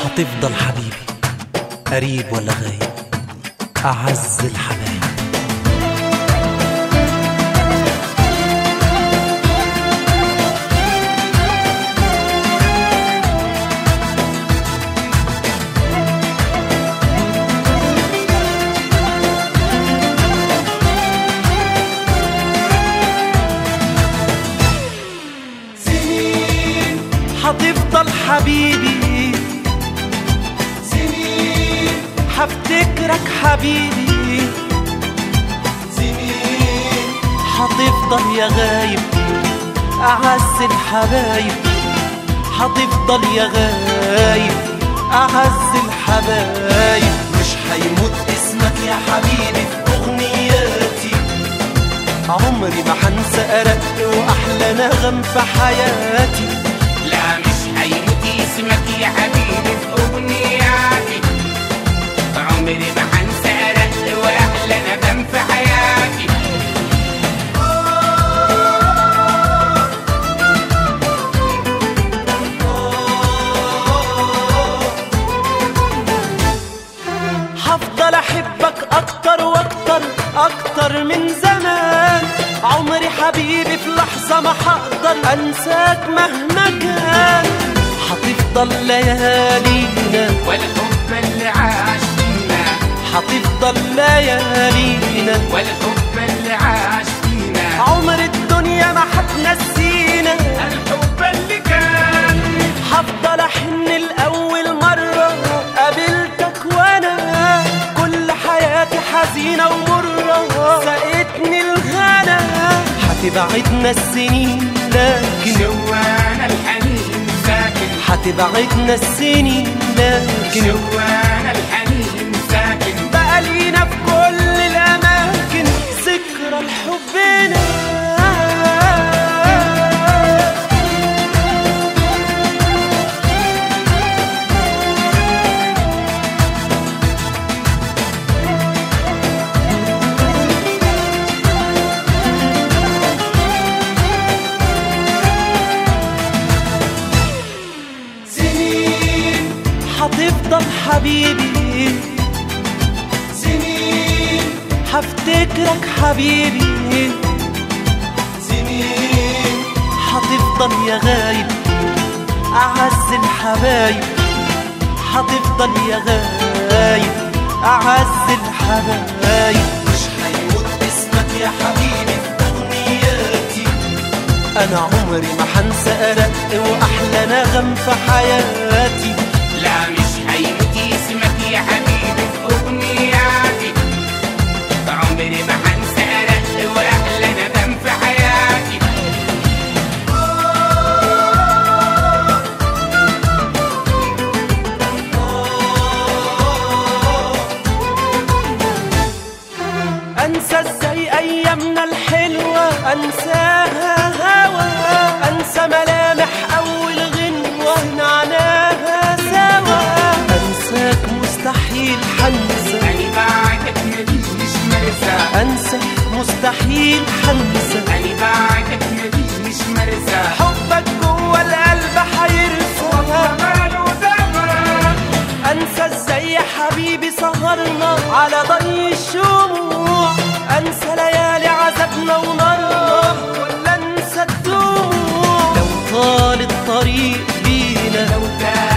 هتفضل حبيبي قريب ولا غايب أعز الحبايب سنين هتفضل حبيبي سنين هفتكرك حبيبي سنين هتفضل يا غايب أعز الحبايب هتفضل يا غايب أعز الحبايب مش هيموت اسمك يا حبيبي في أغنياتي عمري ما هنسى أرق وأحلى نغم في حياتي لا مش هيموت اسمك يا حبيبي في أغنياتي عمري ما هنسى رق وأحلى ندم في حياتي هفضل احبك اكتر واكتر اكتر من زمان عمري حبيبي في لحظة ما هقدر انساك مهما كان هتفضل ليالينا والحب اللي عاش فينا هتفضل ليالينا والحب اللي عاش فينا عمر الدنيا ما هتنسينا الحب اللي كان هفضل احن الاول مرة قابلتك وانا كل حياتي حزينة ومرة سقتني الغلا هتبعدنا السنين لكن جوانا الحنين ساكن هتبعدنا السنين لكن جوانا الحنين ساكن بقى لينا في كل الاماكن ذكرى لحبنا سنين هتفضل حبيبي سنين هفتكرك حبيبي سنين هتفضل يا غايب أعز الحبايب هتفضل يا غايب أعز الحبايب مش هيموت اسمك يا حبيبي في أغنياتي أنا عمري ما هنسى أرق وأحلى نغم في حياتي لا مش هيموت اسمك يا حبيبي في أغنياتي عمري ما هنسى رق وأحلى ندم في حياتي أنسى إزاي أيامنا الحلوة أنساها هوا أنسى ملامح أول غنوة نعناها سوا أنساك مستحيل حنسى أنا بعدك ماليش مرسى أنسى مستحيل حنسى أنا بعدك ماليش مرسى حبك جوه القلب حيرسى ماله دمر انسى ازاي يا حبيبي سهرنا على ضي الشموع انسى ليالي عذابنا ونارنا ولا انسى الدموع لو طال الطريق بينا لو تاه